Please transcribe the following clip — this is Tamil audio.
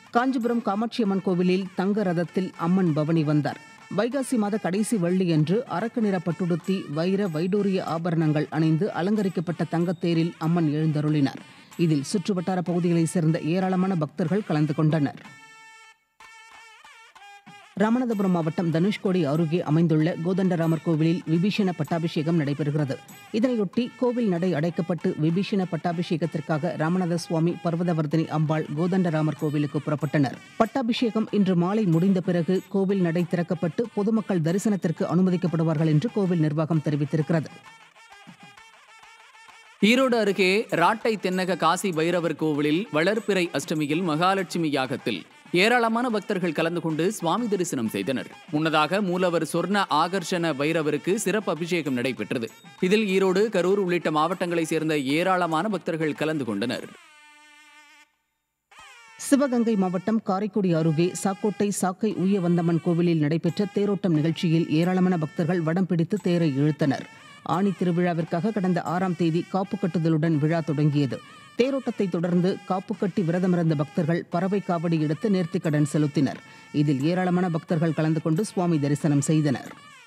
காஞ்சிபுரம் காமாட்சியம்மன் கோவிலில் தங்க ரதத்தில் அம்மன் பவனி வந்தார் வைகாசி மாத கடைசி வெள்ளியன்று அரக்கு நிற பட்டுடுத்தி வைர வைடூரிய ஆபரணங்கள் அணிந்து அலங்கரிக்கப்பட்ட தங்கத்தேரில் அம்மன் எழுந்தருளினார் இதில் சுற்றுவட்டார பகுதிகளைச் சேர்ந்த ஏராளமான பக்தர்கள் கலந்து கொண்டனர் ராமநாதபுரம் மாவட்டம் தனுஷ்கோடி அருகே அமைந்துள்ள கோதண்டராமர் கோவிலில் விபீஷண பட்டாபிஷேகம் நடைபெறுகிறது இதனையொட்டி கோவில் நடை அடைக்கப்பட்டு விபீஷண பட்டாபிஷேகத்திற்காக ராமநாத சுவாமி பர்வதவர்தினி அம்பாள் கோதண்டராமர் கோவிலுக்கு புறப்பட்டனர் பட்டாபிஷேகம் இன்று மாலை முடிந்த பிறகு கோவில் நடை திறக்கப்பட்டு பொதுமக்கள் தரிசனத்திற்கு அனுமதிக்கப்படுவார்கள் என்று கோவில் நிர்வாகம் தெரிவித்திருக்கிறது ஈரோடு அருகே ராட்டை தென்னக காசி பைரவர் கோவிலில் வளர்பிறை அஷ்டமியில் மகாலட்சுமி யாகத்தில் ஏராளமான பக்தர்கள் கலந்து கொண்டு சுவாமி தரிசனம் செய்தனர் முன்னதாக மூலவர் சொர்ண ஆகர்ஷண பைரவருக்கு சிறப்பு அபிஷேகம் நடைபெற்றது இதில் ஈரோடு கரூர் உள்ளிட்ட மாவட்டங்களைச் சேர்ந்த ஏராளமான பக்தர்கள் கலந்து கொண்டனர் சிவகங்கை மாவட்டம் காரைக்குடி அருகே சாக்கோட்டை சாக்கை உய்யவந்தம்மன் கோவிலில் நடைபெற்ற தேரோட்டம் நிகழ்ச்சியில் ஏராளமான பக்தர்கள் வடம் பிடித்து தேரை இழுத்தனர் ஆணி திருவிழாவிற்காக கடந்த ஆறாம் தேதி காப்பு கட்டுதலுடன் விழா தொடங்கியது தேரோட்டத்தை தொடர்ந்து காப்பு கட்டி விரதமிருந்த பக்தர்கள் பறவை காவடி எடுத்து நேர்த்திக்கடன் செலுத்தினர் இதில் ஏராளமான பக்தர்கள் கலந்து கொண்டு சுவாமி தரிசனம் செய்தனர்